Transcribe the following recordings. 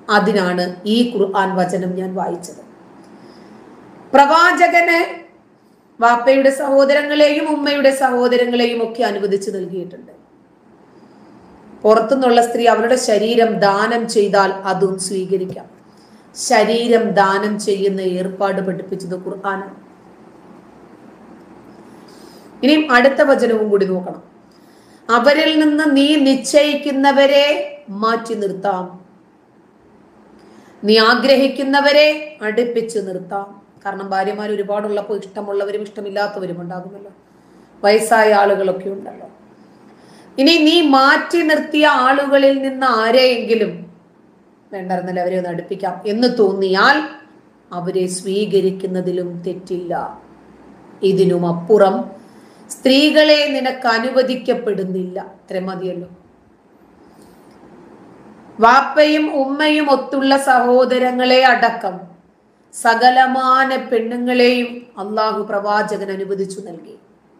അതിനാണ് ഈ ഖുർആൻ വചനം ഞാൻ വായിച്ചത് പ്രവാചകന് വാപ്പയുടെ സഹോദരങ്ങളെയും ഉമ്മയുടെ സഹോദരങ്ങളെയും ഒക്കെ അനുവദിച്ചു നൽകിയിട്ടുണ്ട് പുറത്തുനിന്നുള്ള സ്ത്രീ അവരുടെ ശരീരം ദാനം ചെയ്താൽ അതും സ്വീകരിക്കാം ശരീരം ദാനം ചെയ്യുന്ന ഏർപ്പാട് പഠിപ്പിച്ചത് ഖുർആനാണ് ഇനിയും അടുത്ത വചനവും കൂടി നോക്കണം അവരിൽ നിന്ന് നീ നിശ്ചയിക്കുന്നവരെ മാറ്റി നിർത്താം നീ ആഗ്രഹിക്കുന്നവരെ അടുപ്പിച്ച് നിർത്താം കാരണം ഭാര്യമാർ ഒരുപാടുള്ളപ്പോൾ ഇഷ്ടമുള്ളവരും ഇഷ്ടമില്ലാത്തവരും ഉണ്ടാകുമല്ലോ വയസ്സായ ആളുകളൊക്കെ ഉണ്ടല്ലോ ഇനി നീ മാറ്റി നിർത്തിയ ആളുകളിൽ നിന്ന് ആരെയെങ്കിലും വേണ്ടായിരുന്നല്ലോ അവരെ ഒന്ന് അടുപ്പിക്കാം എന്ന് തോന്നിയാൽ അവരെ സ്വീകരിക്കുന്നതിലും തെറ്റില്ല ഇതിനും അപ്പുറം സ്ത്രീകളെ നിനക്ക് അനുവദിക്കപ്പെടുന്നില്ല ഇത്ര മതിയല്ലോ വാപ്പയും ഉമ്മയും ഒത്തുള്ള സഹോദരങ്ങളെ അടക്കം സകലമാന പെണ്ണുങ്ങളെയും അള്ളാഹു പ്രവാചകൻ അനുവദിച്ചു നൽകി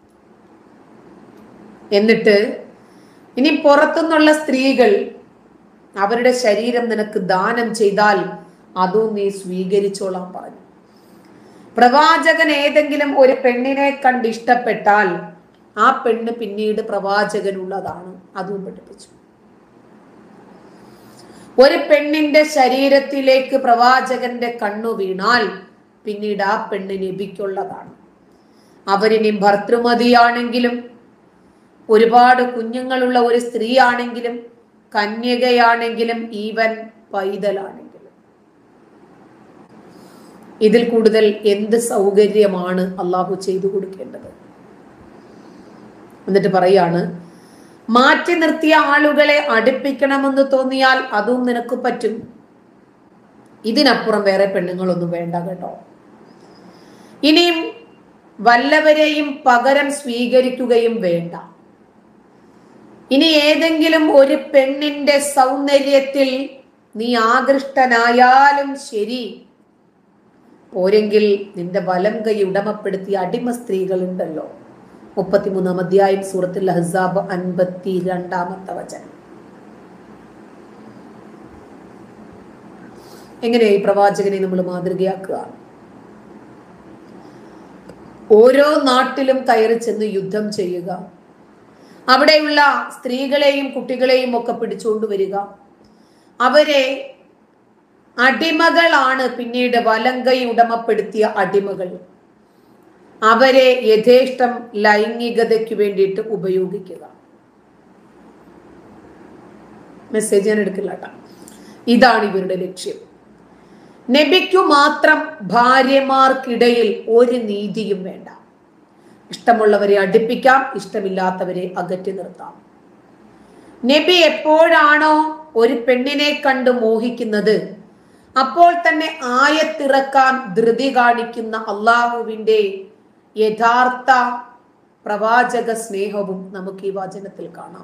എന്നിട്ട് ഇനി പുറത്തുനിന്നുള്ള സ്ത്രീകൾ അവരുടെ ശരീരം നിനക്ക് ദാനം ചെയ്താൽ അതും നീ സ്വീകരിച്ചോളാൻ പറഞ്ഞു പ്രവാചകൻ ഏതെങ്കിലും ഒരു പെണ്ണിനെ കണ്ട് ഇഷ്ടപ്പെട്ടാൽ ആ പെണ്ണ് പിന്നീട് പ്രവാചകനുള്ളതാണ് അതും പഠിപ്പിച്ചു ഒരു പെണ്ണിന്റെ ശരീരത്തിലേക്ക് പ്രവാചകന്റെ കണ്ണു വീണാൽ പിന്നീട് ആ പെണ്ണ് നബിക്കുള്ളതാണ് അവരിനി ഭർത്തൃമതിയാണെങ്കിലും ഒരുപാട് കുഞ്ഞുങ്ങളുള്ള ഒരു സ്ത്രീ ആണെങ്കിലും കന്യകയാണെങ്കിലും ഈവൻ പൈതലാണെങ്കിലും ഇതിൽ കൂടുതൽ എന്ത് സൗകര്യമാണ് അള്ളാഹു ചെയ്തു കൊടുക്കേണ്ടത് എന്നിട്ട് പറയാണ് മാറ്റി നിർത്തിയ ആളുകളെ അടുപ്പിക്കണമെന്ന് തോന്നിയാൽ അതും നിനക്ക് പറ്റും ഇതിനപ്പുറം വേറെ പെണ്ണുങ്ങളൊന്നും വേണ്ട കേട്ടോ ഇനിയും വല്ലവരെയും പകരം സ്വീകരിക്കുകയും വേണ്ട ഇനി ഏതെങ്കിലും ഒരു പെണ്ണിന്റെ സൗന്ദര്യത്തിൽ നീ ആകൃഷ്ടനായാലും ശരി പോരെങ്കിൽ നിന്റെ വലം കൈ ഉടമപ്പെടുത്തിയ അടിമ സ്ത്രീകൾ ഉണ്ടല്ലോ മുപ്പത്തിമൂന്നാം അധ്യായം സൂറത്തിൽ ഹസാബ് അൻപത്തി രണ്ടാമത്തെ വചനം എങ്ങനെ ഈ പ്രവാചകനെ നമ്മൾ മാതൃകയാക്കുക ഓരോ നാട്ടിലും കയറി ചെന്ന് യുദ്ധം ചെയ്യുക അവിടെയുള്ള സ്ത്രീകളെയും കുട്ടികളെയും ഒക്കെ പിടിച്ചുകൊണ്ട് വരിക അവരെ അടിമകളാണ് പിന്നീട് വലങ്കൈ ഉടമപ്പെടുത്തിയ അടിമകൾ അവരെ യഥേഷ്ടം ലൈംഗികതയ്ക്ക് വേണ്ടിയിട്ട് ഉപയോഗിക്കുക മെസ്സേജ് ഞാൻ എടുക്കില്ല കേട്ടോ ഇതാണ് ഇവരുടെ ലക്ഷ്യം നബിക്കു മാത്രം ഭാര്യമാർക്കിടയിൽ ഒരു നീതിയും വേണ്ട ഇഷ്ടമുള്ളവരെ അടുപ്പിക്കാം ഇഷ്ടമില്ലാത്തവരെ അകറ്റി നിർത്താം നബി എപ്പോഴാണോ ഒരു പെണ്ണിനെ കണ്ട് മോഹിക്കുന്നത് അപ്പോൾ തന്നെ ആയത്തിറക്കാൻ ധൃതി കാണിക്കുന്ന അള്ളാഹുവിന്റെ യഥാർത്ഥ പ്രവാചക സ്നേഹവും നമുക്ക് ഈ വചനത്തിൽ കാണാം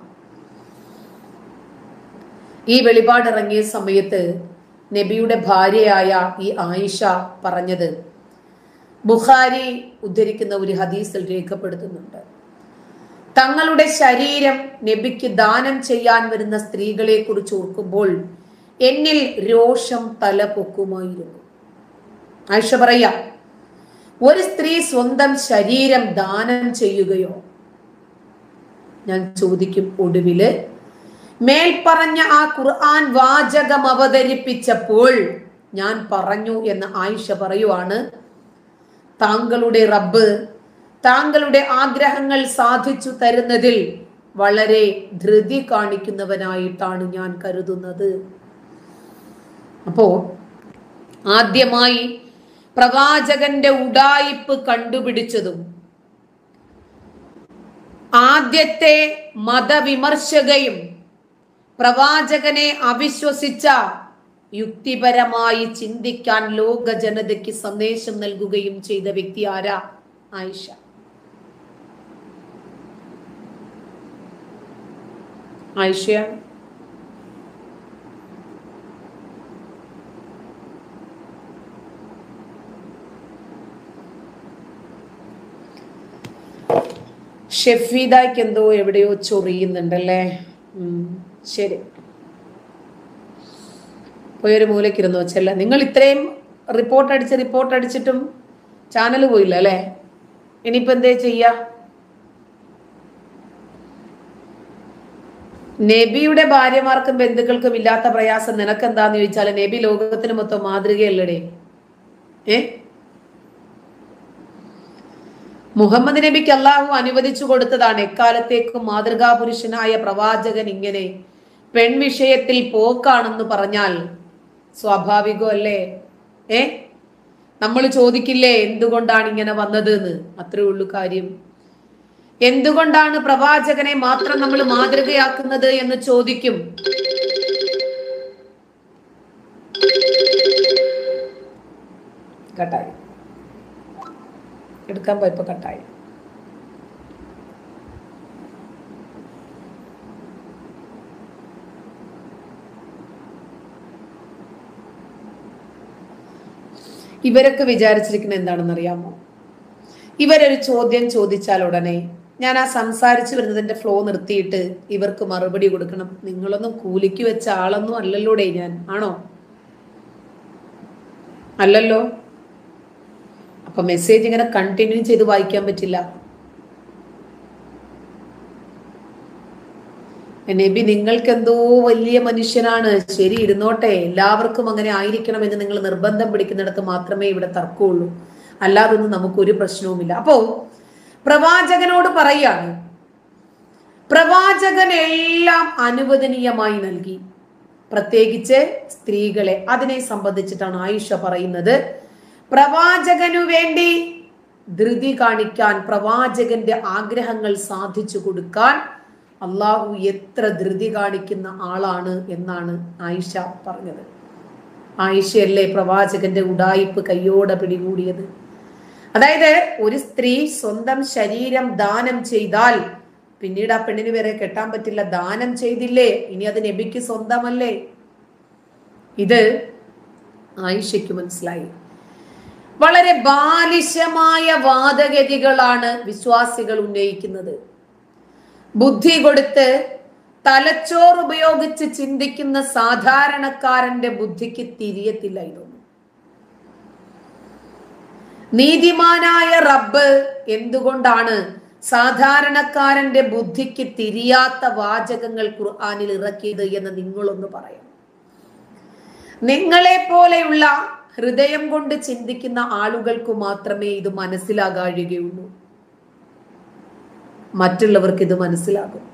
ഈ വെളിപാടിറങ്ങിയ സമയത്ത് നബിയുടെ ഭാര്യയായ ഈ ആയിഷ പറഞ്ഞത് ബുഖാരി ഉദ്ധരിക്കുന്ന ഒരു ഹദീസിൽ രേഖപ്പെടുത്തുന്നുണ്ട് തങ്ങളുടെ ശരീരം നബിക്ക് ദാനം ചെയ്യാൻ വരുന്ന സ്ത്രീകളെ കുറിച്ച് ഓർക്കുമ്പോൾ എന്നിൽ രോഷം തല പൊക്കുമായിരുന്നു ആയിഷ പറയാ ഒരു സ്ത്രീ സ്വന്തം ശരീരം ദാനം ചെയ്യുകയോ ഞാൻ ചോദിക്കും ഒടുവില് മേൽപ്പറഞ്ഞ ആ ഖുർആൻ വാചകം അവതരിപ്പിച്ചപ്പോൾ ഞാൻ പറഞ്ഞു എന്ന് ആയിഷ പറയുവാണ് താങ്കളുടെ റബ്ബ് താങ്കളുടെ ആഗ്രഹങ്ങൾ സാധിച്ചു തരുന്നതിൽ വളരെ ധൃതി കാണിക്കുന്നവനായിട്ടാണ് ഞാൻ കരുതുന്നത് അപ്പോ ആദ്യമായി പ്രവാചകന്റെ ഉടായിപ്പ് കണ്ടുപിടിച്ചതും ആദ്യത്തെ മതവിമർശകയും പ്രവാചകനെ അവിശ്വസിച്ച യുക്തിപരമായി ചിന്തിക്കാൻ ലോക ജനതയ്ക്ക് സന്ദേശം നൽകുകയും ചെയ്ത വ്യക്തി ആരാ ആയിഷ ആയിഷയാണ് ഷെഫീദായ്ക്ക് എന്തോ എവിടെയോ ചൊറിയുന്നുണ്ടല്ലേ ഉം, ശരി പോയി ഒരു മൂലക്കിരുന്നു വെച്ചല്ല നിങ്ങൾ ഇത്രയും റിപ്പോർട്ട് അടിച്ച് റിപ്പോർട്ട് അടിച്ചിട്ടും ചാനൽ പോയില്ല അല്ലേ ഇനിയിപ്പോ എന്തേ ചെയ്യാ നബിയുടെ ഭാര്യമാർക്കും ബന്ധുക്കൾക്കും ഇല്ലാത്ത പ്രയാസം നിനക്ക് എന്താന്ന് ചോദിച്ചാൽ നബി ലോകത്തിന് മൊത്തം മാതൃകയല്ലടേ ഏ മുഹമ്മദ് നബിക്ക് അള്ളാഹു അനുവദിച്ചു കൊടുത്തതാണ് എക്കാലത്തേക്കും മാതൃകാ പുരുഷനായ പ്രവാചകൻ ഇങ്ങനെ പെൺവിഷയത്തിൽ പോക്കാണെന്ന് പറഞ്ഞാൽ സ്വാഭാവികമല്ലേ ഏ നമ്മൾ ചോദിക്കില്ലേ എന്തുകൊണ്ടാണ് ഇങ്ങനെ വന്നത് എന്ന് അത്രേ ഉള്ളൂ കാര്യം എന്തുകൊണ്ടാണ് പ്രവാചകനെ മാത്രം നമ്മൾ മാതൃകയാക്കുന്നത് എന്ന് ചോദിക്കും കട്ടായി എടുക്കാൻ പോയപ്പോ കട്ടായി ഇവരൊക്കെ വിചാരിച്ചിരിക്കുന്നത് എന്താണെന്ന് അറിയാമോ ഇവരൊരു ചോദ്യം ചോദിച്ചാൽ ഉടനെ ഞാൻ ആ സംസാരിച്ചു വരുന്നതിന്റെ ഫ്ലോ നിർത്തിയിട്ട് ഇവർക്ക് മറുപടി കൊടുക്കണം നിങ്ങളൊന്നും കൂലിക്ക് വെച്ച ആളൊന്നും അല്ലല്ലോടേ ഞാൻ ആണോ അല്ലല്ലോ അപ്പൊ മെസ്സേജ് ഇങ്ങനെ കണ്ടിന്യൂ ചെയ്ത് വായിക്കാൻ പറ്റില്ല നബി നിങ്ങൾക്ക് എന്തോ വലിയ മനുഷ്യനാണ് ശരി ഇരുന്നോട്ടെ എല്ലാവർക്കും അങ്ങനെ ആയിരിക്കണമെന്ന് നിങ്ങൾ നിർബന്ധം പിടിക്കുന്നിടത്ത് മാത്രമേ ഇവിടെ തർക്കമുള്ളൂ അല്ലാതൊന്നും നമുക്കൊരു പ്രശ്നവുമില്ല അപ്പോ പ്രവാചകനോട് പറയാണ് പ്രവാചകൻ എല്ലാം അനുവദനീയമായി നൽകി പ്രത്യേകിച്ച് സ്ത്രീകളെ അതിനെ സംബന്ധിച്ചിട്ടാണ് ആയിഷ പറയുന്നത് പ്രവാചകനു വേണ്ടി ധൃതി കാണിക്കാൻ പ്രവാചകന്റെ ആഗ്രഹങ്ങൾ സാധിച്ചു കൊടുക്കാൻ അള്ളാഹു എത്ര ധൃതി കാണിക്കുന്ന ആളാണ് എന്നാണ് ആയിഷ പറഞ്ഞത് ആയിഷയല്ലേ പ്രവാചകന്റെ ഉടായിപ്പ് കയ്യോടെ പിടികൂടിയത് അതായത് ഒരു സ്ത്രീ സ്വന്തം ശരീരം ദാനം ചെയ്താൽ പിന്നീട് ആ പെണ്ണിന് വരെ കെട്ടാൻ പറ്റില്ല ദാനം ചെയ്തില്ലേ ഇനി അത് നബിക്ക് സ്വന്തമല്ലേ ഇത് ആയിഷയ്ക്ക് മനസ്സിലായി വളരെ ബാലിശമായ വാദഗതികളാണ് വിശ്വാസികൾ ഉന്നയിക്കുന്നത് ബുദ്ധി കൊടുത്ത് തലച്ചോറ് ഉപയോഗിച്ച് ചിന്തിക്കുന്ന സാധാരണക്കാരന്റെ ബുദ്ധിക്ക് തിരിയത്തില്ല ഇതൊന്നും നീതിമാനായ റബ്ബ് എന്തുകൊണ്ടാണ് സാധാരണക്കാരന്റെ ബുദ്ധിക്ക് തിരിയാത്ത വാചകങ്ങൾ ഖുർആാനിൽ ഇറക്കിയത് എന്ന് നിങ്ങളൊന്ന് പറയാം നിങ്ങളെ പോലെയുള്ള ഹൃദയം കൊണ്ട് ചിന്തിക്കുന്ന ആളുകൾക്ക് മാത്രമേ ഇത് മനസ്സിലാകാഴുകയുള്ളൂ മറ്റുള്ളവർക്ക് ഇത് മനസ്സിലാകും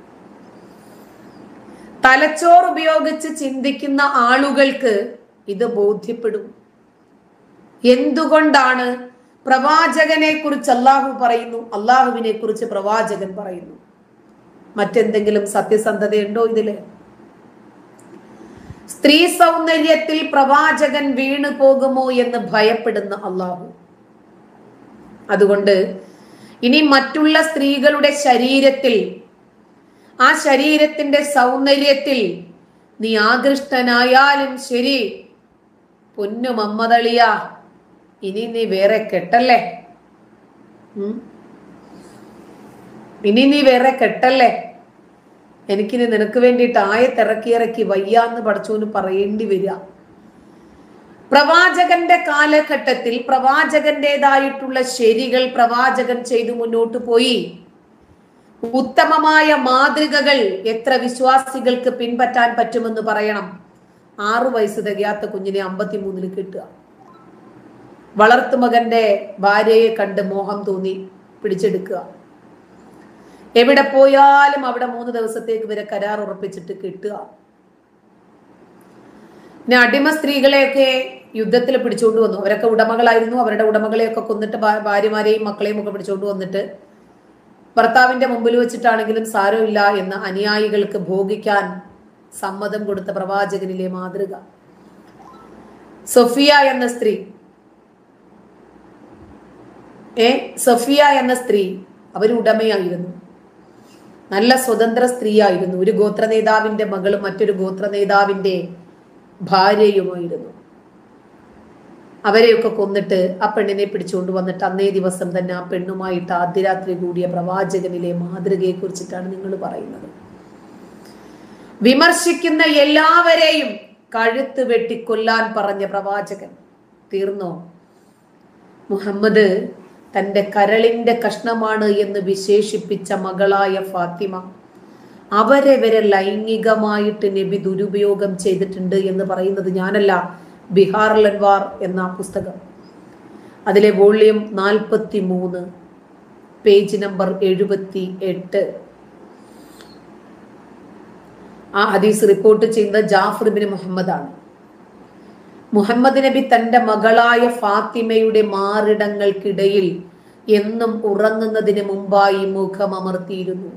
തലച്ചോറ് ഉപയോഗിച്ച് ചിന്തിക്കുന്ന ആളുകൾക്ക് ഇത് ബോധ്യപ്പെടും എന്തുകൊണ്ടാണ് പ്രവാചകനെ കുറിച്ച് അള്ളാഹു പറയുന്നു അള്ളാഹുവിനെ കുറിച്ച് പ്രവാചകൻ പറയുന്നു മറ്റെന്തെങ്കിലും സത്യസന്ധതയുണ്ടോ ഇതില് സ്ത്രീ സൗന്ദര്യത്തിൽ പ്രവാചകൻ വീണു പോകുമോ എന്ന് ഭയപ്പെടുന്ന അള്ളാഹു അതുകൊണ്ട് ഇനി മറ്റുള്ള സ്ത്രീകളുടെ ശരീരത്തിൽ ആ ശരീരത്തിന്റെ സൗന്ദര്യത്തിൽ നീ ആകൃഷ്ടനായാലും ശരി പൊന്നു മമ്മതളിയ ഇനി നീ വേറെ കെട്ടല്ലേ ഉം? ഇനി നീ വേറെ കെട്ടല്ലേ എനിക്കിനി നിനക്ക് വേണ്ടിയിട്ട് ആയത്തിറക്കി ഇറക്കി വയ്യാന്ന് പഠിച്ചോന്ന് പറയേണ്ടി വരിക പ്രവാചകന്റെ കാലഘട്ടത്തിൽ പ്രവാചകന്റേതായിട്ടുള്ള ശരികൾ പ്രവാചകൻ ചെയ്തു മുന്നോട്ട് പോയി ഉത്തമമായ മാതൃകകൾ എത്ര വിശ്വാസികൾക്ക് പിൻപറ്റാൻ പറ്റുമെന്ന് പറയണം ആറു വയസ്സ് തികയാത്ത കുഞ്ഞിനെ അമ്പത്തിമൂന്നിൽ കിട്ടുക വളർത്തുമകന്റെ ഭാര്യയെ കണ്ട് മോഹം തോന്നി പിടിച്ചെടുക്കുക എവിടെ പോയാലും അവിടെ മൂന്ന് ദിവസത്തേക്ക് വരെ കരാർ ഉറപ്പിച്ചിട്ട് കിട്ടുക പിന്നെ അടിമ സ്ത്രീകളെയൊക്കെ യുദ്ധത്തിൽ പിടിച്ചുകൊണ്ട് വന്നു അവരൊക്കെ ഉടമകളായിരുന്നു അവരുടെ ഉടമകളെയൊക്കെ കൊന്നിട്ട് ഭാ- ഭാര്യമാരെയും മക്കളെയും ഒക്കെ പിടിച്ചുകൊണ്ട് വന്നിട്ട് ഭർത്താവിന്റെ മുമ്പിൽ വെച്ചിട്ടാണെങ്കിലും സാരമില്ല എന്ന് അനുയായികൾക്ക് ഭോഗിക്കാൻ സമ്മതം കൊടുത്ത പ്രവാചകനിലെ മാതൃക സൊഫിയ എന്ന സ്ത്രീ ഏ സൊഫിയ എന്ന സ്ത്രീ അവർ ഉടമയായിരുന്നു നല്ല സ്വതന്ത്ര സ്ത്രീയായിരുന്നു ഒരു ഗോത്ര നേതാവിന്റെ മകളും മറ്റൊരു ഗോത്ര നേതാവിന്റെ ഭാര്യയുമായിരുന്നു അവരെയൊക്കെ കൊന്നിട്ട് ആ പെണ്ണിനെ പിടിച്ചുകൊണ്ട് വന്നിട്ട് അന്നേ ദിവസം തന്നെ ആ പെണ്ണുമായിട്ട് ആദ്യരാത്രി കൂടിയ പ്രവാചകനിലെ മാതൃകയെ കുറിച്ചിട്ടാണ് നിങ്ങൾ പറയുന്നത് വിമർശിക്കുന്ന എല്ലാവരെയും കഴുത്ത് വെട്ടി കൊല്ലാൻ പറഞ്ഞ പ്രവാചകൻ തീർന്നോ മുഹമ്മദ് തന്റെ കരളിന്റെ കഷ്ണമാണ് എന്ന് വിശേഷിപ്പിച്ച മകളായ ഫാത്തിമ അവരെ വരെ ലൈംഗികമായിട്ട് നബി ദുരുപയോഗം ചെയ്തിട്ടുണ്ട് എന്ന് പറയുന്നത് ഞാനല്ല ബിഹാർ ലൻവാർ എന്ന പുസ്തകം അതിലെ വോള്യം നാൽപ്പത്തി മൂന്ന് പേജ് നമ്പർ എഴുപത്തി എട്ട് ആ ഹദീസ് റിപ്പോർട്ട് ചെയ്യുന്നത് ജാഫർ ബിൻ മുഹമ്മദ് ആണ് മുഹമ്മദ് നബി തന്റെ മകളായ ഫാത്തിമയുടെ മാറിടങ്ങൾക്കിടയിൽ എന്നും ഉറങ്ങുന്നതിന് മുമ്പായി മുഖം അമർത്തിയിരുന്നു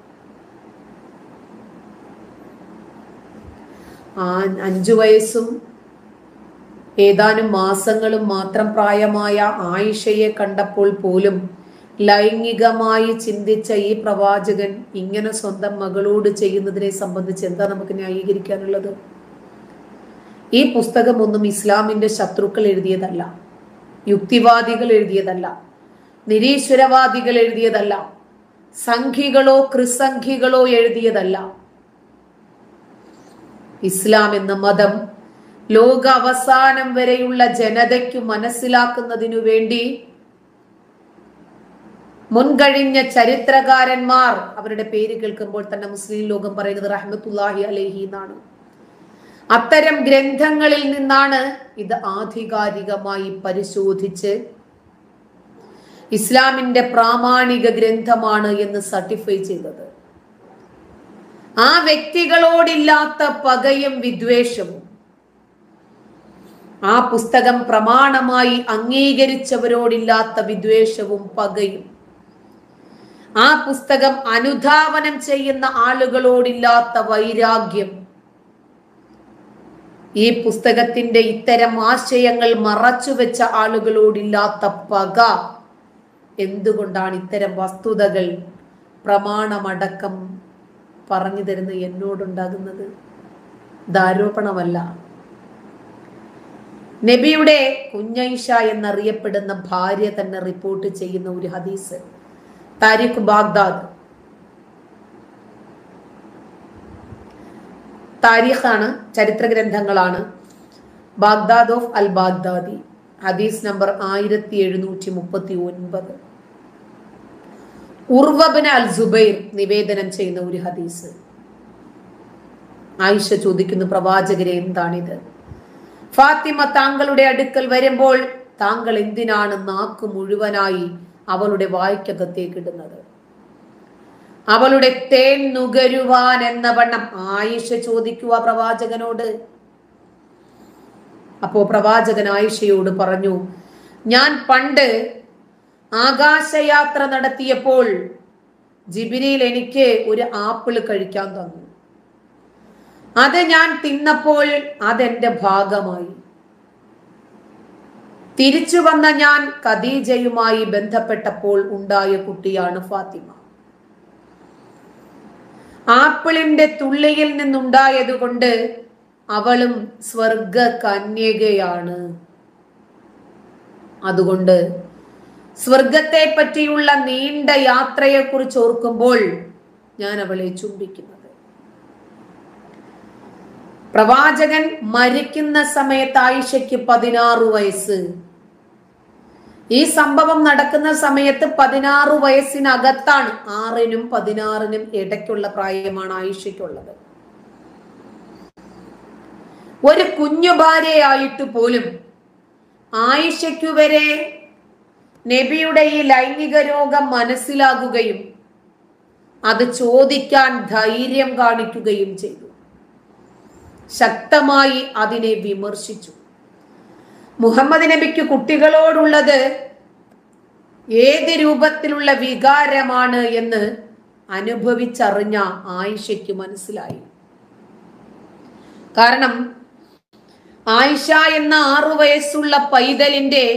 ആ അഞ്ചു വയസ്സും ഏതാനും മാസങ്ങളും മാത്രം പ്രായമായ ആയിഷയെ കണ്ടപ്പോൾ പോലും ലൈംഗികമായി ചിന്തിച്ച ഈ പ്രവാചകൻ ഇങ്ങനെ സ്വന്തം മകളോട് ചെയ്യുന്നതിനെ സംബന്ധിച്ച് എന്താ നമുക്ക് ന്യായീകരിക്കാനുള്ളത് ഈ പുസ്തകമൊന്നും ഇസ്ലാമിന്റെ ശത്രുക്കൾ എഴുതിയതല്ല യുക്തിവാദികൾ എഴുതിയതല്ല നിരീശ്വരവാദികൾ എഴുതിയതല്ല സംഘികളോ ക്രിസംഘികളോ എഴുതിയതല്ല ഇസ്ലാം എന്ന മതം ലോക അവസാനം വരെയുള്ള ജനതയ്ക്കു മനസ്സിലാക്കുന്നതിനു വേണ്ടി മുൻകഴിഞ്ഞ ചരിത്രകാരന്മാർ അവരുടെ പേര് കേൾക്കുമ്പോൾ തന്നെ മുസ്ലിം ലോകം പറയുന്നത് റഹ്മത്തുല്ലാഹി അലൈഹി എന്നാണ് അത്തരം ഗ്രന്ഥങ്ങളിൽ നിന്നാണ് ഇത് ആധികാരികമായി പരിശോധിച്ച് ഇസ്ലാമിന്റെ പ്രാമാണിക ഗ്രന്ഥമാണ് എന്ന് സർട്ടിഫൈ ചെയ്തത് ആ വ്യക്തികളോടില്ലാത്ത പകയും വിദ്വേഷവും ആ പുസ്തകം പ്രമാണമായി അംഗീകരിച്ചവരോടില്ലാത്ത വിദ്വേഷവും പകയും ആ പുസ്തകം അനുധാവനം ചെയ്യുന്ന ആളുകളോടില്ലാത്ത വൈരാഗ്യം ഈ പുസ്തകത്തിന്റെ ഇത്തരം ആശയങ്ങൾ മറച്ചുവെച്ച ആളുകളോടില്ലാത്ത പക എന്തുകൊണ്ടാണ് ഇത്തരം വസ്തുതകൾ പ്രമാണമടക്കം പറഞ്ഞു തരുന്ന എന്നോടുണ്ടാകുന്നത് ഇതാരോപണമല്ല നബിയുടെ കുഞ്ഞൈഷ എന്നറിയപ്പെടുന്ന ഭാര്യ തന്നെ റിപ്പോർട്ട് ചെയ്യുന്ന ഒരു ഹദീസ് താരിഖ് ബാഗ്ദാദ് താരിഖാണ് ചരിത്ര ഗ്രന്ഥങ്ങളാണ് ബാഗ്ദാദ് ഓഫ് അൽ ബാഗ്ദാദി ഹദീസ് നമ്പർ ആയിരത്തി എഴുന്നൂറ്റി മുപ്പത്തി ഒൻപത് ഉർവബിന് അൽ ജുബൈർ നിവേദനം ചെയ്യുന്ന ഒരു ഹദീസ് ആയിഷ ചോദിക്കുന്നു പ്രവാചകരെ എന്താണിത് ഫാത്തിമ താങ്കളുടെ അടുക്കൽ വരുമ്പോൾ താങ്കൾ എന്തിനാണ് നാക്ക് മുഴുവനായി അവളുടെ വായ്ക്കകത്തേക്ക് ഇടുന്നത് അവളുടെ തേൻ നുകരുവാൻ എന്ന വണ്ണം ആയിഷ ചോദിക്കുക പ്രവാചകനോട് അപ്പോ പ്രവാചകൻ ആയിഷയോട് പറഞ്ഞു ഞാൻ പണ്ട് ആകാശയാത്ര നടത്തിയപ്പോൾ ജിബിരിയിൽ എനിക്ക് ഒരു ആപ്പിൾ കഴിക്കാൻ തന്നു അത് ഞാൻ തിന്നപ്പോൾ അതെന്റെ ഭാഗമായി തിരിച്ചു വന്ന ഞാൻ ഖദീജയുമായി ബന്ധപ്പെട്ടപ്പോൾ ഉണ്ടായ കുട്ടിയാണ് ഫാത്തിമ ആപ്പിളിന്റെ തുള്ളിയിൽ നിന്നുണ്ടായതുകൊണ്ട് അവളും സ്വർഗ കന്യകയാണ് അതുകൊണ്ട് സ്വർഗത്തെ പറ്റിയുള്ള നീണ്ട യാത്രയെ കുറിച്ച് ഓർക്കുമ്പോൾ ഞാൻ അവളെ ചുംബിക്കുന്നത് പ്രവാചകൻ മരിക്കുന്ന സമയത്ത് ആയിഷയ്ക്ക് പതിനാറ് വയസ്സ് ഈ സംഭവം നടക്കുന്ന സമയത്ത് പതിനാറ് വയസ്സിനകത്താണ് ആറിനും പതിനാറിനും ഇടയ്ക്കുള്ള പ്രായമാണ് ആയിഷയ്ക്കുള്ളത് ഒരു കുഞ്ഞു ഭാര്യയായിട്ട് പോലും ആയിഷയ്ക്കു വരെ നബിയുടെ ഈ ലൈംഗിക രോഗം മനസ്സിലാകുകയും അത് ചോദിക്കാൻ ധൈര്യം കാണിക്കുകയും ചെയ്തു ശക്തമായി അതിനെ വിമർശിച്ചു മുഹമ്മദ് നബിക്ക് കുട്ടികളോടുള്ളത് ഏത് രൂപത്തിലുള്ള വികാരമാണ് എന്ന് അനുഭവിച്ചറിഞ്ഞ ആയിഷയ്ക്ക് മനസ്സിലായി കാരണം ആയിഷ എന്ന ആറു വയസ്സുള്ള പൈതലിന്റെ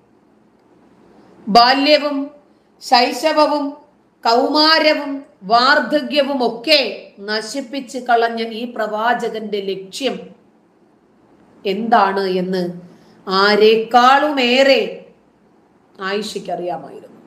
ബാല്യവും ശൈശവവും കൗമാരവും വാർദ്ധക്യവും ഒക്കെ നശിപ്പിച്ച് കളഞ്ഞ ഈ പ്രവാചകന്റെ ലക്ഷ്യം എന്താണ് എന്ന് ആരെക്കാളുമേറെ ആയിഷയ്ക്ക് അറിയാമായിരുന്നു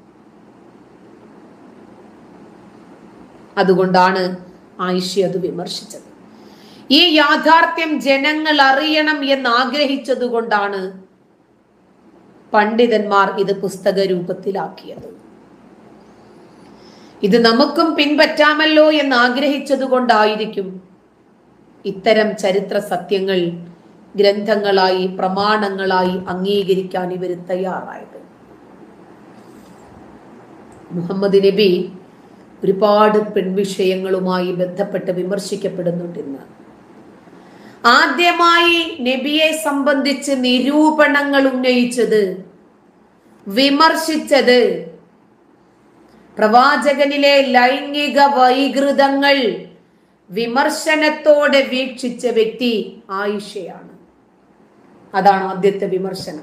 അതുകൊണ്ടാണ് ആയിഷ അത് വിമർശിച്ചത് ഈ യാഥാർത്ഥ്യം ജനങ്ങൾ അറിയണം എന്ന് ആഗ്രഹിച്ചതുകൊണ്ടാണ് പണ്ഡിതന്മാർ ഇത് പുസ്തക രൂപത്തിലാക്കിയത് ഇത് നമുക്കും പിൻപറ്റാമല്ലോ എന്ന് ആഗ്രഹിച്ചതുകൊണ്ടായിരിക്കും ഇത്തരം ചരിത്ര സത്യങ്ങൾ ഗ്രന്ഥങ്ങളായി പ്രമാണങ്ങളായി അംഗീകരിക്കാൻ ഇവർ തയ്യാറായത് മുഹമ്മദ് നബി ഒരുപാട് പെൺവിഷയങ്ങളുമായി ബന്ധപ്പെട്ട് വിമർശിക്കപ്പെടുന്നുണ്ട് ഇന്ന് ആദ്യമായി നബിയെ സംബന്ധിച്ച് നിരൂപണങ്ങൾ ഉന്നയിച്ചത് വിമർശിച്ചത് പ്രവാചകനിലെ ലൈംഗിക വൈകൃതങ്ങൾ വിമർശനത്തോടെ വീക്ഷിച്ച വ്യക്തി ആയിഷയാണ് അതാണ് ആദ്യത്തെ വിമർശനം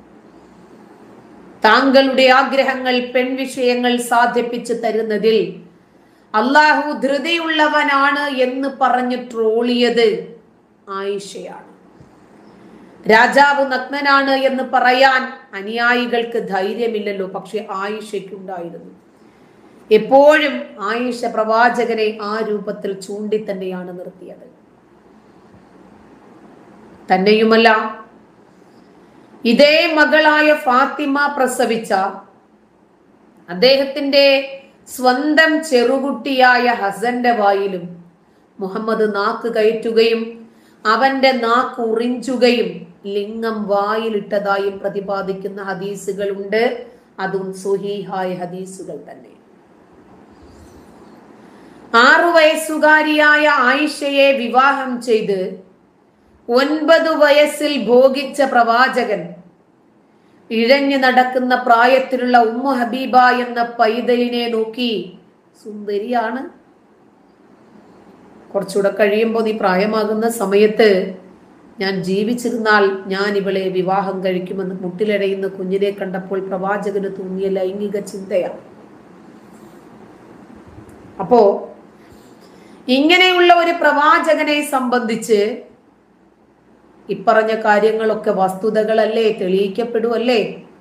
താങ്കളുടെ ആഗ്രഹങ്ങൾ പെൺവിഷയങ്ങൾ സാധിപ്പിച്ചു തരുന്നതിൽ അള്ളാഹു ധൃതിയുള്ളവനാണ് എന്ന് പറഞ്ഞ് ട്രോളിയത് ആയിഷയാണ് രാജാവ് നഗ്നനാണ് എന്ന് പറയാൻ അനുയായികൾക്ക് ധൈര്യമില്ലല്ലോ പക്ഷെ ആയിഷയ്ക്കുണ്ടായിരുന്നു എപ്പോഴും ആയിഷ പ്രവാചകനെ ആ രൂപത്തിൽ ചൂണ്ടി തന്നെയാണ് നിർത്തിയത് തന്നെയുമല്ല ഇതേ മകളായ ഫാത്തിമ പ്രസവിച്ച അദ്ദേഹത്തിന്റെ സ്വന്തം ചെറുകുട്ടിയായ ഹസന്റെ വായിലും മുഹമ്മദ് നാക്ക് കയറ്റുകയും അവന്റെ നാക്ക് ഉറിഞ്ചുകയും ലിംഗം വായിലിട്ടതായും പ്രതിപാദിക്കുന്ന ഹദീസുകൾ ഉണ്ട് അതും സുഹീഹായ ഹദീസുകൾ തന്നെ ആറു വയസ്സുകാരിയായ ആയിഷയെ വിവാഹം ചെയ്ത് ഒൻപത് വയസ്സിൽ ഭോഗിച്ച പ്രവാചകൻ ഇഴഞ്ഞു നടക്കുന്ന പ്രായത്തിലുള്ള ഉമ്മു ഹബീബ എന്ന പൈതലിനെ നോക്കി സുന്ദരിയാണ് കുറച്ചുകൂടെ കഴിയുമ്പോൾ നീ പ്രായമാകുന്ന സമയത്ത് ഞാൻ ജീവിച്ചിരുന്നാൽ ഞാൻ ഇവളെ വിവാഹം കഴിക്കുമെന്ന് മുട്ടിലടയുന്ന കുഞ്ഞിനെ കണ്ടപ്പോൾ പ്രവാചകന് തോന്നിയ ലൈംഗിക ചിന്തയാണ് അപ്പോ ഇങ്ങനെയുള്ള ഒരു പ്രവാചകനെ സംബന്ധിച്ച് ഇപ്പറഞ്ഞ കാര്യങ്ങളൊക്കെ വസ്തുതകളല്ലേ തെളിയിക്കപ്പെടുവല്ലേ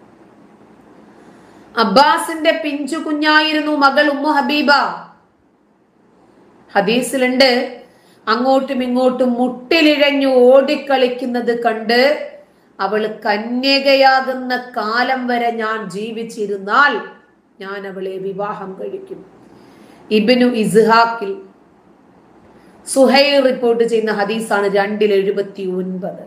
അബ്ബാസിന്റെ പിഞ്ചു കുഞ്ഞായിരുന്നു മകൾ ഉമ്മു ഹബീബ ഹദീസിലുണ്ട് അങ്ങോട്ടും ഇങ്ങോട്ടും മുട്ടിലിഴഞ്ഞു ഓടിക്കളിക്കുന്നത് കണ്ട് അവള് കന്യകയാകുന്ന കാലം വരെ ഞാൻ ജീവിച്ചിരുന്നാൽ ഞാൻ അവളെ വിവാഹം കഴിക്കും ഇബിനു ഇസ്ഹാക്കിൽ സുഹൈൽ റിപ്പോർട്ട് ചെയ്യുന്ന ഹദീസാണ് രണ്ടിൽ എഴുപത്തി ഒൻപത്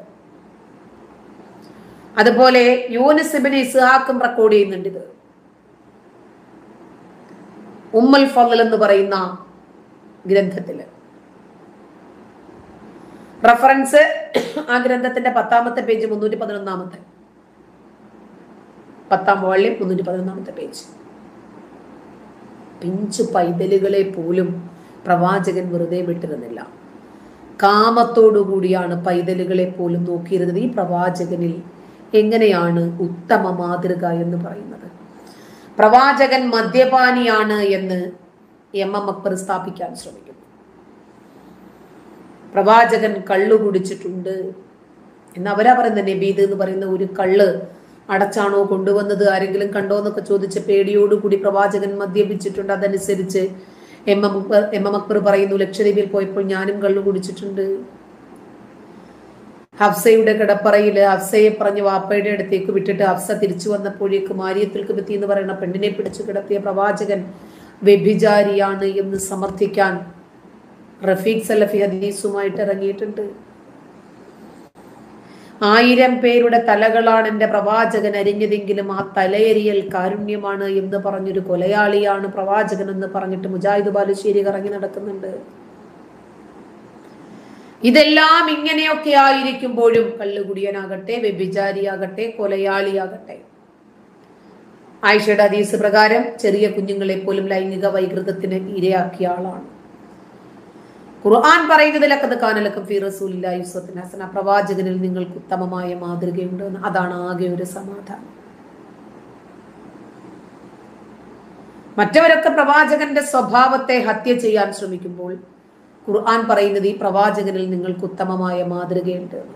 അതുപോലെ യൂനിസിബിന് ഇസ്ഹാക്കും റെക്കോർഡ് ചെയ്യുന്നുണ്ട് ഇത് ഉമ്മൽ ഫضൽ എന്ന് പറയുന്ന ഗ്രന്ഥത്തില് റഫറൻസ് ആ ഗ്രന്ഥത്തിന്റെ പത്താമത്തെ പേജ് മുന്നൂറ്റി പതിനൊന്നാമത്തെ പത്താം വോള്യം മുന്നൂറ്റി പതിനൊന്നാമത്തെ പേജ് പിഞ്ചു പൈതലുകളെ പോലും പ്രവാചകൻ വെറുതെ വിട്ടിരുന്നില്ല കാമത്തോടുകൂടിയാണ് പൈതലുകളെ പോലും നോക്കിയിരുന്നത് ഈ പ്രവാചകനിൽ എങ്ങനെയാണ് ഉത്തമ മാതൃക എന്ന് പറയുന്നത് പ്രവാചകൻ മദ്യപാനിയാണ് എന്ന് എം എം അക്ബർ സ്ഥാപിക്കാൻ ശ്രമിക്കുന്നു പ്രവാചകൻ കള്ളു കുടിച്ചിട്ടുണ്ട് എന്ന് അവരാ പറയുന്നത് നബീദ് എന്ന് പറയുന്ന ഒരു കള്ള് അടച്ചാണോ കൊണ്ടുവന്നത് ആരെങ്കിലും കണ്ടോ എന്നൊക്കെ ചോദിച്ച പേടിയോടുകൂടി പ്രവാചകൻ മദ്യപിച്ചിട്ടുണ്ട് അതനുസരിച്ച് M M Akbar M M Akbar പറയുന്നു ലക്ഷദ്വീപിൽ പോയപ്പോൾ ഞാനും കള്ളു കുടിച്ചിട്ടുണ്ട് ഹഫ്സയുടെ കിടപ്പറയിൽ ഹഫ്സയെ പറഞ്ഞ് വാപ്പയുടെ അടുത്തേക്ക് വിട്ടിട്ട് ഹഫ്സ തിരിച്ചു വന്നപ്പോഴേക്ക് മാരിയത്തിൽ കുബത്തി എന്ന് പറയുന്ന പെണ്ണിനെ പിടിച്ചു കിടത്തിയ പ്രവാചകൻ വ്യഭിചാരിയാണ് എന്ന് സമർത്ഥിക്കാൻ റഫീഖ് സലഫി ഹദീസുമായിട്ട് ഇറങ്ങിയിട്ടുണ്ട് ആയിരം പേരുടെ തലകളാണ് എന്റെ പ്രവാചകൻ അരിഞ്ഞതെങ്കിലും ആ തലയരിയൽ കാരുണ്യമാണ് എന്ന് പറഞ്ഞൊരു കൊലയാളിയാണ് പ്രവാചകൻ എന്ന് പറഞ്ഞിട്ട് മുജാഹിദ് ബാലുശ്ശേരി കറങ്ങി നടക്കുന്നുണ്ട് ഇതെല്ലാം ഇങ്ങനെയൊക്കെ ആയിരിക്കുമ്പോഴും കള്ളുകുടിയനാകട്ടെ വ്യഭിചാരിയാകട്ടെ കൊലയാളിയാകട്ടെ ആയിഷയുടെ ഹദീസ് പ്രകാരം ചെറിയ കുഞ്ഞുങ്ങളെ പോലും ലൈംഗിക വൈകൃതത്തിന് ഇരയാക്കിയ ആളാണ് ഖുർആൻ പറയുന്നതിലൊക്കെ കാനലക്കും ഫി റസൂലില്ലാഹി ഉസ്വത്തുൻ ഹസന പ്രവാചകനിൽ നിങ്ങൾക്ക് ഉത്തമമായ മാതൃകയുണ്ട് എന്ന് അതാണ് ആകെ ഒരു സമാധാനം മറ്റവരൊക്കെ പ്രവാചകന്റെ സ്വഭാവത്തെ ഹത്യ ചെയ്യാൻ ശ്രമിക്കുമ്പോൾ ഖുർആൻ പറയുന്നത് ഈ പ്രവാചകനിൽ നിങ്ങൾക്ക് ഉത്തമമായ മാതൃകയുണ്ട് എന്ന്.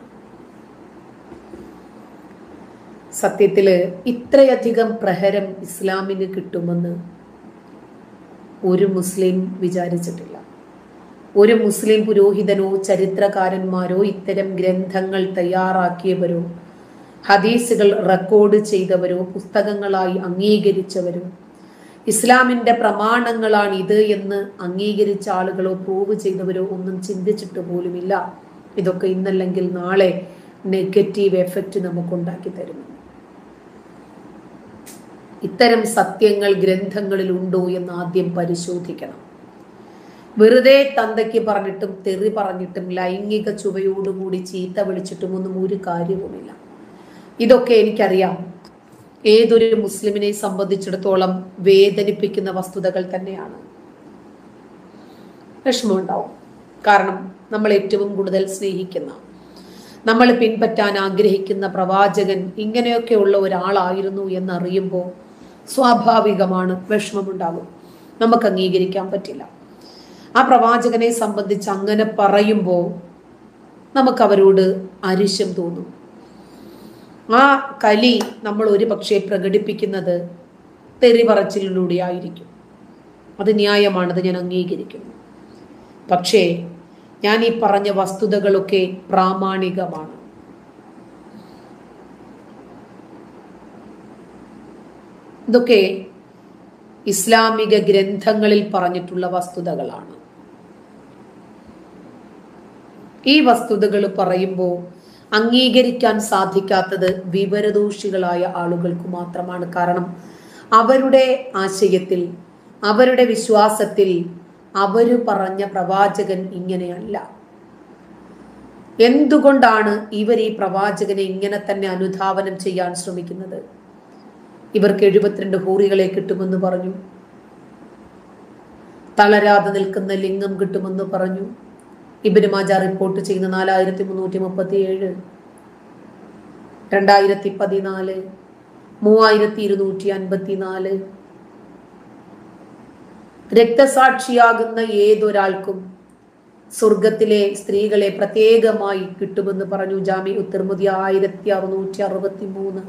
സത്യത്തില് ഇത്രയധികം പ്രഹരം ഇസ്ലാമിന് കിട്ടുമെന്ന് ഒരു മുസ്ലിം വിചാരിച്ചിട്ടില്ല ഒരു മുസ്ലിം പുരോഹിതനോ ചരിത്രകാരന്മാരോ ഇത്തരം ഗ്രന്ഥങ്ങൾ തയ്യാറാക്കിയവരോ ഹദീസുകൾ റെക്കോർഡ് ചെയ്തവരോ പുസ്തകങ്ങളായി അംഗീകരിച്ചവരോ ഇസ്ലാമിന്റെ പ്രമാണങ്ങളാണ് ഇത് എന്ന് അംഗീകരിച്ച ആളുകളോ പ്രൂവ് ചെയ്തവരോ ഒന്നും ചിന്തിച്ചിട്ട് പോലുമില്ല ഇതൊക്കെ ഇന്നല്ലെങ്കിൽ നാളെ നെഗറ്റീവ് എഫക്റ്റ് നമുക്കുണ്ടാക്കി തരുന്നു ഇത്തരം സത്യങ്ങൾ ഗ്രന്ഥങ്ങളിൽ ഉണ്ടോ എന്ന് ആദ്യം പരിശോധിക്കണം വെറുതെ തന്തയ്ക്ക് പറഞ്ഞിട്ടും തെറി പറഞ്ഞിട്ടും ലൈംഗിക ചുവയോടുകൂടി ചീത്ത വിളിച്ചിട്ടും ഒന്നും ഒരു കാര്യവുമില്ല ഇതൊക്കെ എനിക്കറിയാം ഏതൊരു മുസ്ലിമിനെ സംബന്ധിച്ചിടത്തോളം വേദനിപ്പിക്കുന്ന വസ്തുതകൾ തന്നെയാണ് വിഷമമുണ്ടാവും കാരണം നമ്മൾ ഏറ്റവും കൂടുതൽ സ്നേഹിക്കുന്ന നമ്മൾ പിൻപറ്റാൻ ആഗ്രഹിക്കുന്ന പ്രവാചകൻ ഇങ്ങനെയൊക്കെയുള്ള ഒരാളായിരുന്നു എന്നറിയുമ്പോൾ സ്വാഭാവികമാണ് വിഷമമുണ്ടാകും നമുക്ക് അംഗീകരിക്കാൻ പറ്റില്ല ആ പ്രവാചകനെ സംബന്ധിച്ച് അങ്ങനെ പറയുമ്പോൾ നമുക്ക് അവരോട് അരിശം തോന്നും ആ കലി നമ്മൾ ഒരു പക്ഷേ പ്രകടിപ്പിക്കുന്നത് തെറി പറച്ചിലൂടെ ആയിരിക്കും അത് ന്യായമാണത് ഞാൻ അംഗീകരിക്കുന്നു പക്ഷേ ഞാൻ ഈ പറഞ്ഞ വസ്തുതകളൊക്കെ പ്രാമാണികമാണ് ഇതൊക്കെ ഇസ്ലാമിക ഗ്രന്ഥങ്ങളിൽ പറഞ്ഞിട്ടുള്ള വസ്തുതകളാണ് ഈ വസ്തുതകൾ പറയുമ്പോൾ അംഗീകരിക്കാൻ സാധിക്കാത്തത് വിവരദോഷികളായ ആളുകൾക്ക് മാത്രമാണ് കാരണം അവരുടെ ആശയത്തിൽ അവരുടെ വിശ്വാസത്തിൽ അവര് പറഞ്ഞ പ്രവാചകൻ ഇങ്ങനെയല്ല എന്തുകൊണ്ടാണ് ഇവർ ഈ പ്രവാചകനെ ഇങ്ങനെ തന്നെ അനുധാവനം ചെയ്യാൻ ശ്രമിക്കുന്നത് ഇവർക്ക് എഴുപത്തിരണ്ട് ഹൂറികളെ കിട്ടുമെന്ന് പറഞ്ഞു തളരാതെ നിൽക്കുന്ന ലിംഗം കിട്ടുമെന്ന് പറഞ്ഞു ഇബിന് മാജ റിപ്പോർട്ട് ചെയ്യുന്ന നാലായിരത്തി മുന്നൂറ്റി മുപ്പത്തി ഏഴ് രണ്ടായിരത്തി പതിനാല് മൂവായിരത്തി ഇരുന്നൂറ്റി അൻപത്തിനാല് രക്തസാക്ഷിയാകുന്ന ഏതൊരാൾക്കും സ്വർഗത്തിലെ സ്ത്രീകളെ പ്രത്യേകമായി കിട്ടുമെന്ന് പറഞ്ഞു ജാമി ഉത്തർമുതി ആയിരത്തി അറുന്നൂറ്റി അറുപത്തി മൂന്ന്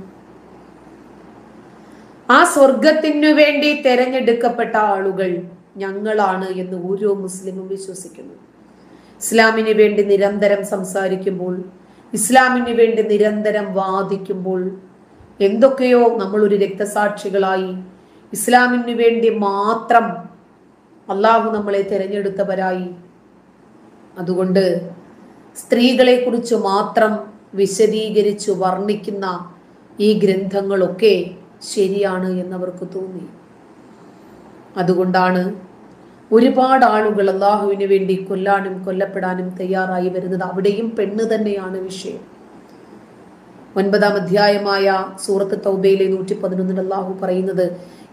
ആ സ്വർഗത്തിനു വേണ്ടി തെരഞ്ഞെടുക്കപ്പെട്ട ആളുകൾ ഞങ്ങളാണ് എന്ന് ഓരോ മുസ്ലിമും വിശ്വസിക്കുന്നു ഇസ്ലാമിന് വേണ്ടി നിരന്തരം സംസാരിക്കുമ്പോൾ ഇസ്ലാമിന് വേണ്ടി നിരന്തരം വാദിക്കുമ്പോൾ എന്തൊക്കെയോ നമ്മൾ ഒരു രക്തസാക്ഷികളായി ഇസ്ലാമിന് വേണ്ടി മാത്രം അള്ളാഹു നമ്മളെ തിരഞ്ഞെടുത്തവരായി അതുകൊണ്ട് സ്ത്രീകളെ കുറിച്ച് മാത്രം വിശദീകരിച്ചു വർണ്ണിക്കുന്ന ഈ ഗ്രന്ഥങ്ങളൊക്കെ ശരിയാണ് എന്നവർക്ക് തോന്നി അതുകൊണ്ടാണ് ഒരുപാട് ആളുകൾ അള്ളാഹുവിന് വേണ്ടി കൊല്ലാനും കൊല്ലപ്പെടാനും തയ്യാറായി വരുന്നത് അവിടെയും പെണ്ണ് തന്നെയാണ് വിഷയം ഒൻപതാം അധ്യായമായ സൂറത്ത് തൗബയിലെ നൂറ്റി പതിനൊന്നിൽ അള്ളാഹു പറയുന്നത്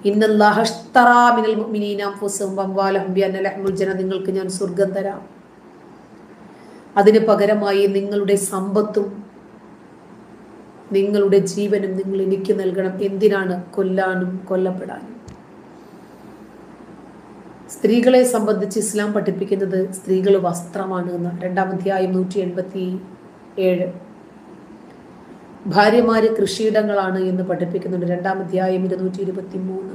ജന നിങ്ങൾക്ക് ഞാൻ സ്വർഗം തരാം അതിന് പകരമായി നിങ്ങളുടെ സമ്പത്തും നിങ്ങളുടെ ജീവനും നിങ്ങൾ എനിക്ക് നൽകണം എന്തിനാണ് കൊല്ലാനും കൊല്ലപ്പെടാനും സ്ത്രീകളെ സംബന്ധിച്ച് ഇസ്ലാം പഠിപ്പിക്കുന്നത് സ്ത്രീകൾ വസ്ത്രമാണ് എന്ന് രണ്ടാം അധ്യായം നൂറ്റി എൺപത്തി ഏഴ് ഭാര്യമാര് കൃഷിയിടങ്ങളാണ് എന്ന് പഠിപ്പിക്കുന്നുണ്ട് രണ്ടാം അധ്യായം ഇരുന്നൂറ്റി ഇരുപത്തി മൂന്ന്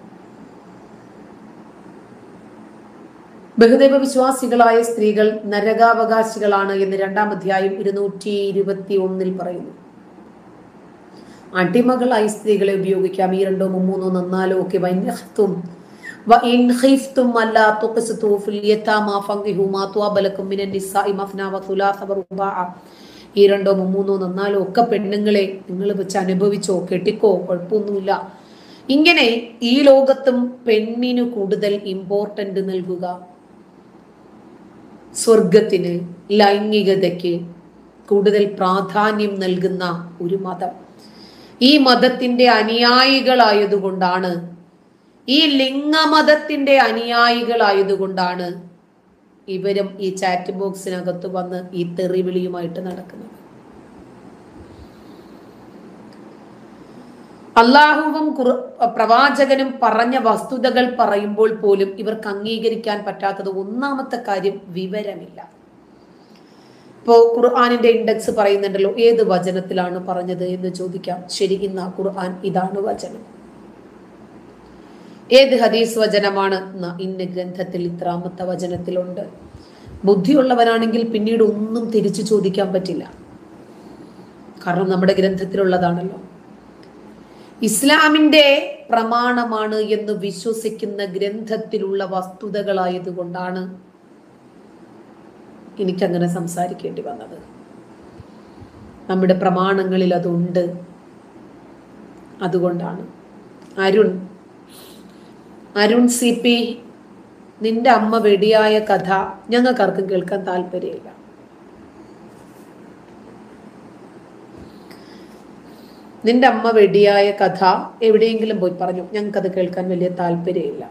ബഹുദൈവ വിശ്വാസികളായ സ്ത്രീകൾ നരകാവകാശികളാണ് എന്ന് രണ്ടാം അധ്യായം ഇരുന്നൂറ്റി ഇരുപത്തി ഒന്നിൽ പറയുന്നു അടിമകളായി സ്ത്രീകളെ ഉപയോഗിക്കാം ഈ രണ്ടോ മൂന്നോ നന്നാലോ ഒക്കെ വൈനഹത്തും وإن خفتم ألا تقسطوا في اليتامى فانكحوا ما طاب لكم من النساء مثنى وثلاث ورباع ഈ രണ്ടോ മൂന്നോ നന്നാലോ ഒക്കെ പെണ്ണുങ്ങളെ നിങ്ങൾ വെച്ച് അനുഭവിച്ചോ കെട്ടിക്കോ കുഴപ്പമൊന്നുമില്ല ഇങ്ങനെ ഈ ലോകത്തും പെണ്ണിന് കൂടുതൽ ഇമ്പോർട്ടന്റ് നൽകുക സ്വർഗത്തിന് ലൈംഗികതയ്ക്ക് കൂടുതൽ പ്രാധാന്യം നൽകുന്ന ഒരു മതം ഈ മതത്തിന്റെ അനുയായികളായതുകൊണ്ടാണ് ഈ ലിംഗമതത്തിന്റെ അനുയായികളായതുകൊണ്ടാണ് ഇവരും ഈ ചാറ്റ് ബോക്സിനകത്ത് വന്ന് ഈ തെറിവിളിയുമായിട്ട് നടക്കുന്നത് അള്ളാഹുവും പ്രവാചകനും പറഞ്ഞ വസ്തുതകൾ പറയുമ്പോൾ പോലും ഇവർക്ക് അംഗീകരിക്കാൻ പറ്റാത്തത് ഒന്നാമത്തെ കാര്യം വിവരമില്ല ഇപ്പോ ഖുർആാനിന്റെ ഇൻഡെക്സ് പറയുന്നുണ്ടല്ലോ ഏത് വചനത്തിലാണ് പറഞ്ഞത് എന്ന് ചോദിക്കാം ശരി ഇന്ന് ഖുർആൻ ഇതാണ് വചനം ഏത് ഹദീസ് വചനമാണ് ഇന്ന ഗ്രന്ഥത്തിൽ ഇത്രാമത്തെ വചനത്തിലുണ്ട് ബുദ്ധിയുള്ളവനാണെങ്കിൽ പിന്നീട് ഒന്നും തിരിച്ചു ചോദിക്കാൻ പറ്റില്ല കാരണം നമ്മുടെ ഗ്രന്ഥത്തിലുള്ളതാണല്ലോ ഇസ്ലാമിന്റെ പ്രമാണമാണ് എന്ന് വിശ്വസിക്കുന്ന ഗ്രന്ഥത്തിലുള്ള വസ്തുതകളായതുകൊണ്ടാണ് എനിക്കങ്ങനെ സംസാരിക്കേണ്ടി വന്നത് നമ്മുടെ പ്രമാണങ്ങളിൽ അതുണ്ട് അതുകൊണ്ടാണ് അരുൺ അരുൺ സി പി നിന്റെ അമ്മ വെടിയായ കഥ ഞങ്ങൾക്കാർക്കും കേൾക്കാൻ താല്പര്യമില്ല നിന്റെ അമ്മ വെടിയായ കഥ എവിടെയെങ്കിലും പോയി പറഞ്ഞു ഞങ്ങൾക്കത് കേൾക്കാൻ വലിയ താല്പര്യമില്ല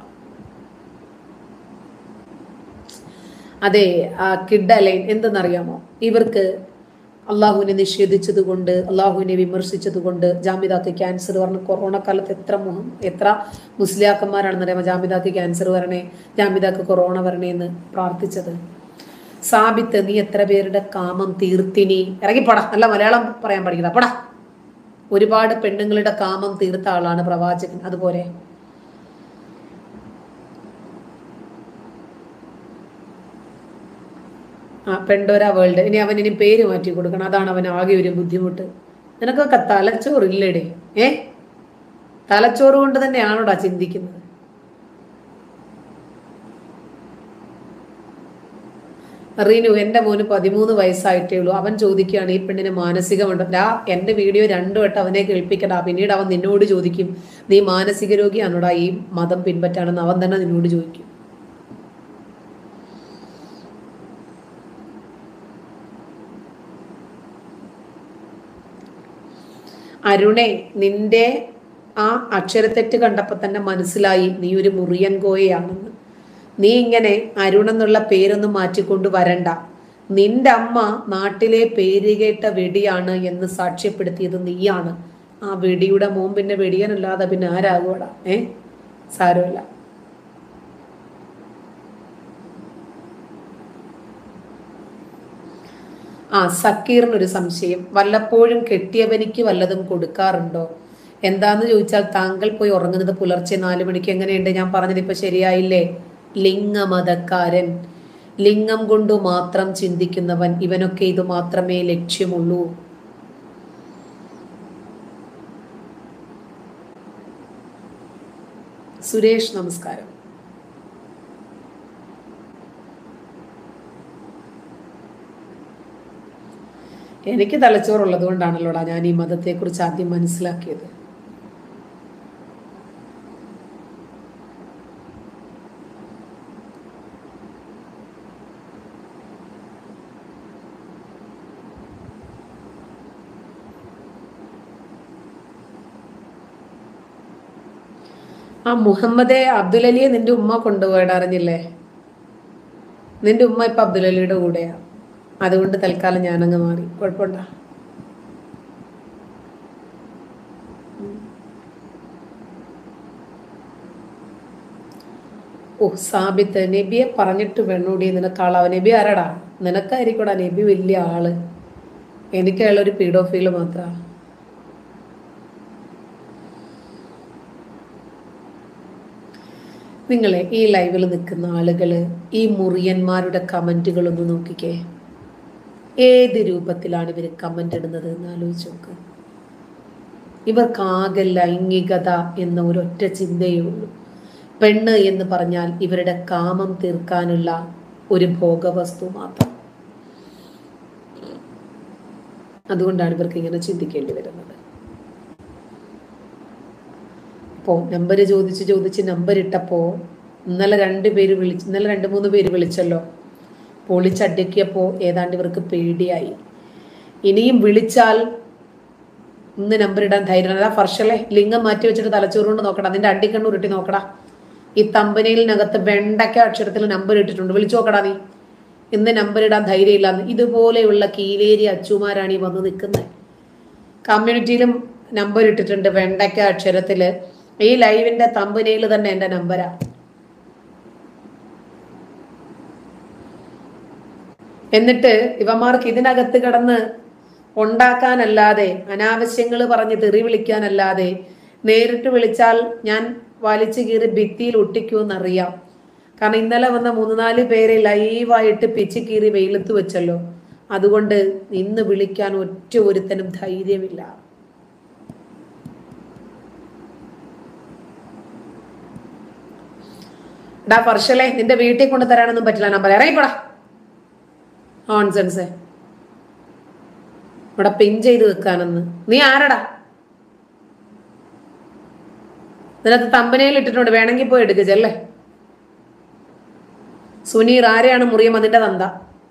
അതെ ആ കിഡ് അലൈൻ എന്തെന്നറിയാമോ ഇവർക്ക് അള്ളാഹുവിനെ നിഷേധിച്ചത് കൊണ്ട് അള്ളാഹുവിനെ വിമർശിച്ചത് കൊണ്ട് ജാമിദാക്ക് ക്യാൻസർ പറഞ്ഞു കൊറോണ കാലത്ത് എത്ര മുഹം എത്ര മുസ്ലിയാക്കന്മാരാണെന്നറിയാമോ ജാമിദാക്ക് ക്യാൻസർ വരണേ ജാമിദാക്ക് കൊറോണ വരണേ എന്ന് പ്രാർത്ഥിച്ചത് സാബിത്ത് നീ എത്ര പേരുടെ കാമം തീർത്തിനി ഇറങ്ങിപ്പോടാ നല്ല മലയാളം പറയാൻ പഠിക്കുന്ന പോടാ ഒരുപാട് പെണ്ണുങ്ങളുടെ കാമം തീർത്ത ആളാണ് പ്രവാചകൻ അതുപോലെ ആ പെണ്ടോര വേൾഡ് ഇനി അവൻ ഇനി പേര് മാറ്റി കൊടുക്കണം അതാണ് അവൻ ആകെ ഒരു ബുദ്ധിമുട്ട് നിനക്കൊക്കെ തലച്ചോറില്ലേടേ ഏ തലച്ചോറ് കൊണ്ട് തന്നെയാണോടാ ചിന്തിക്കുന്നത് റീനു എൻ്റെ മോന് പതിമൂന്ന് വയസ്സായിട്ടേ ഉള്ളൂ അവൻ ചോദിക്കുകയാണ് ഈ പെണ്ണിന് മാനസികമുണ്ട് ഡാ എൻ്റെ വീഡിയോ രണ്ടു വട്ടം അവനെ കേൾപ്പിക്കടാ പിന്നീട് അവൻ നിന്നോട് ചോദിക്കും നീ മാനസിക രോഗിയാണോടാ ഈ മതം പിൻപറ്റാണെന്ന് അവൻ തന്നെ നിന്നോട് ചോദിക്കും അരുണെ നിന്റെ ആ അക്ഷരത്തെറ്റ് കണ്ടപ്പോൾ തന്നെ മനസ്സിലായി നീ ഒരു മുറിയൻ കോയയാണെന്ന് നീ ഇങ്ങനെ അരുൺ എന്നുള്ള പേരൊന്നും മാറ്റിക്കൊണ്ട് വരണ്ട നിന്റെ അമ്മ നാട്ടിലെ പേര് കേട്ട വെടിയാണ് എന്ന് സാക്ഷ്യപ്പെടുത്തിയത് നീയാണ് ആ വെടിയുടെ മോൻ പിന്നെ വെടിയാനല്ലാതെ പിന്നെ ആരാകുവാടാ ഏ സാരമില്ല ആ സക്കീറിനൊരു സംശയം വല്ലപ്പോഴും കെട്ടിയവനിക്ക് വല്ലതും കൊടുക്കാറുണ്ടോ എന്താന്ന് ചോദിച്ചാൽ താങ്കൾ പോയി ഉറങ്ങുന്നത് പുലർച്ചെ നാലു മണിക്ക് എങ്ങനെയുണ്ട് ഞാൻ പറഞ്ഞത് ഇപ്പൊ ശരിയായില്ലേ ലിംഗമതക്കാരൻ ലിംഗം കൊണ്ടു മാത്രം ചിന്തിക്കുന്നവൻ ഇവനൊക്കെ ഇത് മാത്രമേ ലക്ഷ്യമുള്ളൂ സുരേഷ് നമസ്കാരം എനിക്ക് തലച്ചോറുള്ളത് കൊണ്ടാണല്ലോടാ ഞാൻ ഈ മതത്തെക്കുറിച്ച് ആദ്യം മനസ്സിലാക്കിയത് ആ മുഹമ്മദെ അബ്ദുൽ അലിയെ നിന്റെ ഉമ്മ കൊണ്ടുപോയിട്ട് അറിഞ്ഞില്ലേ നിന്റെ ഉമ്മ ഇപ്പൊ അബ്ദുൽ അലിയുടെ കൂടെയാ അതുകൊണ്ട് തൽക്കാലം ഞാനങ്ങ് മാറി കുഴപ്പമുണ്ടോ ഓ സാബിത്ത് നബിയെ പറഞ്ഞിട്ട് വേണൂടി നിനക്കാളാവ നബി ആരാടാ നിനക്കായിരിക്കടാ നബി വലിയ ആള് എനിക്കുള്ള ഒരു പീഡോഫീല് മാത്ര നിങ്ങളെ ഈ ലൈവിൽ നിൽക്കുന്ന ആളുകൾ ഈ മുറിയന്മാരുടെ കമൻറ്റുകൾ ഒന്ന് നോക്കിക്കേ ഏത് രൂപത്തിലാണ് ഇവർ കമൻ്റ് ഇടുന്നത് എന്ന് ആലോചിച്ച് നോക്ക് ഇവർക്കാകെ ലൈംഗികത എന്ന ഒരൊറ്റ ചിന്തയേ ഉള്ളൂ പെണ്ണ് എന്ന് പറഞ്ഞാൽ ഇവരുടെ കാമം തീർക്കാനുള്ള ഒരു ഭോഗവസ്തു മാത്രം അതുകൊണ്ടാണ് ഇവർക്ക് ഇങ്ങനെ ചിന്തിക്കേണ്ടി വരുന്നത് അപ്പോൾ നമ്പർ ചോദിച്ച് ചോദിച്ച് നമ്പർ ഇട്ടപ്പോൾ ഇന്നലെ രണ്ട് പേര് വിളിച്ച് ഇന്നലെ രണ്ട് മൂന്ന് പേര് വിളിച്ചല്ലോ പൊളിച്ചടുക്കിയപ്പോൾ ഏതാണ്ട് ഇവർക്ക് പേടിയായി ഇനിയും വിളിച്ചാൽ ഇന്ന് നമ്പർ ഇടാൻ ധൈര്യം അതാ ഫർഷലെ ലിംഗം മാറ്റി വെച്ചിട്ട് തലച്ചോറുകൊണ്ട് നോക്കടാ നിന്റെ അടിക്കണ്ണു ഉരുട്ടി നോക്കടാ ഈ തമ്പനയിലിനകത്ത് വെണ്ടയ്ക്ക അക്ഷരത്തിൽ നമ്പർ ഇട്ടിട്ടുണ്ട് വിളിച്ചു നോക്കടാ നീ ഇന്ന് നമ്പർ ഇടാൻ ധൈര്യമില്ലാന്ന് ഇതുപോലെയുള്ള കീലേരി അച്ചുമാരാണ് ഈ വന്ന് നിൽക്കുന്നത് കമ്മ്യൂണിറ്റിയിലും നമ്പർ ഇട്ടിട്ടുണ്ട് വെണ്ടയ്ക്ക അക്ഷരത്തില് ഈ ലൈവിന്റെ തമ്പനയിൽ തന്നെ എന്റെ നമ്പരാ എന്നിട്ട് ഇവന്മാർക്ക് ഇതിനകത്ത് കിടന്ന് ഉണ്ടാക്കാനല്ലാതെ അനാവശ്യങ്ങൾ പറഞ്ഞ് തെറി വിളിക്കാനല്ലാതെ നേരിട്ട് വിളിച്ചാൽ ഞാൻ വലിച്ചു കീറി ഭിത്തിയിൽ ഒട്ടിക്കുമെന്നറിയാം കാരണം ഇന്നലെ വന്ന മൂന്ന് നാല് പേരെ ലൈവായിട്ട് പിച്ച് കീറി വെയിലത്ത് വെച്ചല്ലോ അതുകൊണ്ട് ഇന്ന് വിളിക്കാൻ ഒറ്റ ഒരുത്തനും ധൈര്യമില്ല ഡാ ഫർഷലെ നിന്റെ വീട്ടിൽ കൊണ്ട് തരാനൊന്നും പറ്റില്ല നമ്പർ ഇറങ്ങിപ്പോടാ ഓൺസെൻസ് ഇവിടെ പിൻ ചെയ്ത് വെക്കാനെന്ന് നീ ആരടാ ഇതിനകത്ത് തമ്പനയിൽ ഇട്ടിട്ടുണ്ട് വേണമെങ്കിൽ പോയി എടുക്കുക ചെല്ലേ സുനീർ ആരെയാണ് മുറിയം അതിന്റെ തന്ത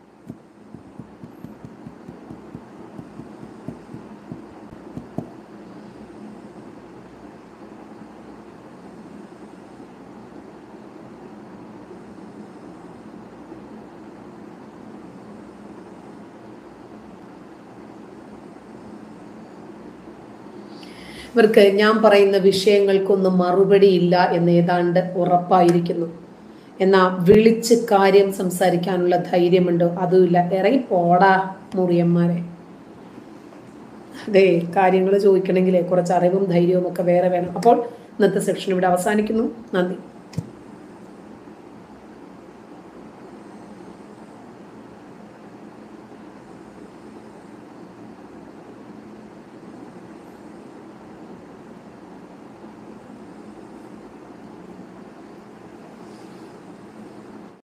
ഇവർക്ക് ഞാൻ പറയുന്ന വിഷയങ്ങൾക്കൊന്നും മറുപടിയില്ല എന്ന് ഏതാണ്ട് ഉറപ്പായിരിക്കുന്നു എന്നാ വിളിച്ച് കാര്യം സംസാരിക്കാനുള്ള ധൈര്യമുണ്ടോ അതുമില്ല ഇറങ്ങി പോടാ മുറിയന്മാരെ അതെ കാര്യങ്ങൾ ചോദിക്കണമെങ്കിലേ കുറച്ച് അറിവും ധൈര്യവും ഒക്കെ വേറെ വേണം അപ്പോൾ ഇന്നത്തെ സെക്ഷൻ ഇവിടെ അവസാനിക്കുന്നു നന്ദി